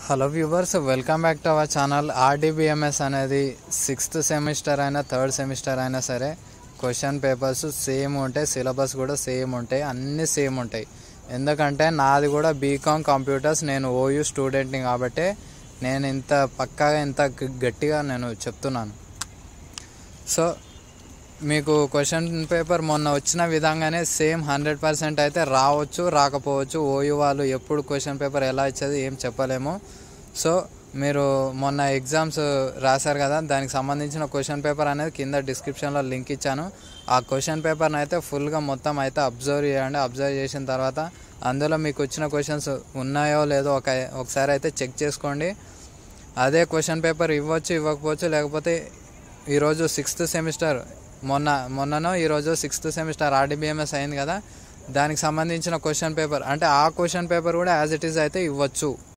hello viewers welcome back to our channel RDBMS అనేది sixth semester అయినా third semester అయినా సరే క్వశ్చన్ పేపర్స్ సేమ్ ఉంటాయి సిలబస్ కూడా సేమ్ ఉంటాయి అన్నీ సేమ్ ఉంటాయి ఎందుకంటే నాది కూడా బీకామ్ కంప్యూటర్స్ నేను ఓయూ స్టూడెంట్ని కాబట్టి నేను ఇంత పక్కాగా ఇంత గ- గట్టిగా నేను చెప్తున్నాను సో మీకు క్వశ్చన్ పేపర్ మొన్న వచ్చిన విధంగానే సేమ్ హండ్రెడ్ పర్సెంట్ అయితే రావచ్చు రాకపోవచ్చు ఓయూ వాళ్ళు ఎప్పుడు క్వశ్చన్ పేపర్ ఎలా ఇచ్చేది ఏం చెప్పలేము సో మీరు మొన్న ఎగ్జామ్స్ రాశారు కదా దానికి సంబంధించిన క్వశ్చన్ పేపర్ అనేది కింద డిస్క్రిప్షన్లో లింక్ ఇచ్చాను ఆ క్వశ్చన్ పేపర్ని అయితే ఫుల్గా మొత్తం అయితే అబ్జర్వ్ చేయండి అబ్జర్వ్ చేసిన తర్వాత అందులో మీకు వచ్చిన క్వశ్చన్స్ ఉన్నాయో లేదో ఒక ఒకసారి అయితే చెక్ చేసుకోండి అదే క్వశ్చన్ పేపర్ ఇవ్వచ్చు ఇవ్వకపోవచ్చు లేకపోతే ఈరోజు సిక్స్త్ సెమిస్టర్ మొన్న మొన్ననో ఈరోజు సిక్స్త్ సెమిస్టర్ ఆర్డీబీఎంఎస్ అయింది కదా దానికి సంబంధించిన క్వశ్చన్ పేపర్ అంటే ఆ క్వశ్చన్ పేపర్ కూడా యాజ్ ఇట్ ఈజ్ అయితే ఇవ్వచ్చు